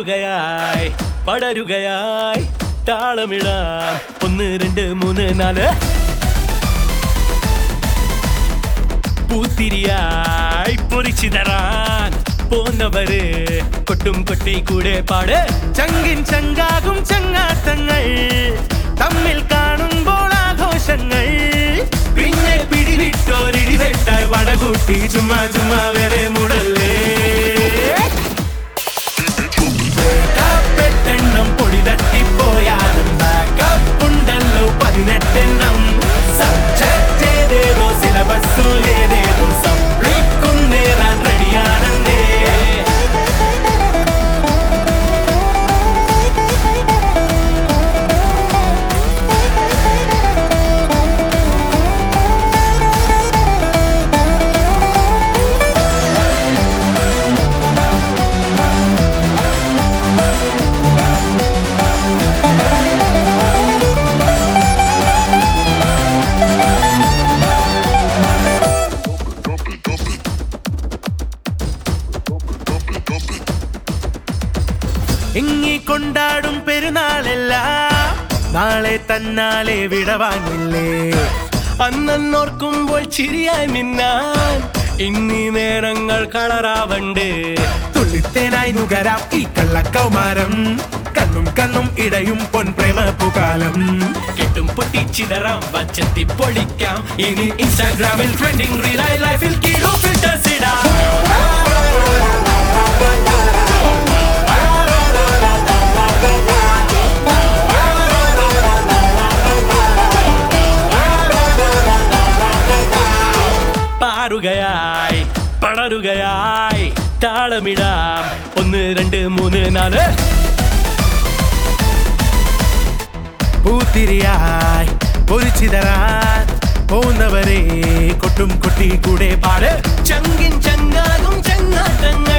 പാറുകയായി പടരുകയായി താളമിടാം ഒന്ന് രണ്ട് മൂന്ന് നാല് പൂത്തിരിയായി പൊരിച്ചു തരാൻ പോന്നവര് കൊട്ടും കൊട്ടി കൂടെ പാട് ചങ്കിൻ ചങ്കാകും ചങ്ങാത്തങ്ങൾ തമ്മിൽ കാണുമ്പോൾ ആഘോഷങ്ങൾ പിന്നെ പിടിവിട്ടോരിടി വെട്ടായി വടകൂട്ടി ചുമ്മാ ചുമ്മാ വരെ മുടല്ലേ കാപ്പെട്ടെണ്ണം പൊടി തട്ടിപ്പോയാലും ബാക്കപ്പ് ഉണ്ടല്ലോ പതിനെട്ടെണ്ണം സബ്ജക്റ്റ് ഏതേതോ സിലബസ്സിലേതേതോ സപ്ലിക്കും നേരാൻ റെഡിയാണെന്നേ എങ്ങി കൊണ്ടാടും പെരുന്നാളെല്ലാം നാളെ തന്നാലെ വിടവാങ്ങില്ലേ അന്നോർക്കുമ്പോൾ ചിരിയായി മിന്നാൻ ഇന്നീ നേരങ്ങൾ കളറാവണ്ട് തുള്ളിത്തേനായി നുകരാം ഈ കള്ളക്കൗമാരം കണ്ണും കണ്ണും ഇടയും പൊൻപ്രേമ പുകാലം കെട്ടും പൊട്ടിച്ചിതറാം വച്ചത്തി പൊളിക്കാം ഇനി ഇൻസ്റ്റാഗ്രാമിൽ ട്രെൻഡിങ് റീലായി ലൈഫിൽ കീഴോ ഫിൽറ്റേഴ്സ് ഇടാം പാറുകയായി പടരുകയായി താളമിടാം ഒന്ന് രണ്ട് മൂന്ന് നാല് പൂത്തിരിയായി പൊരിച്ചിതരാൻ പോകുന്നവരെ കൊട്ടും കൊട്ടി കൂടെ പാട് ചങ്കിൻ ചങ്ങാകും ചങ്ങാട്ടങ്ങൾ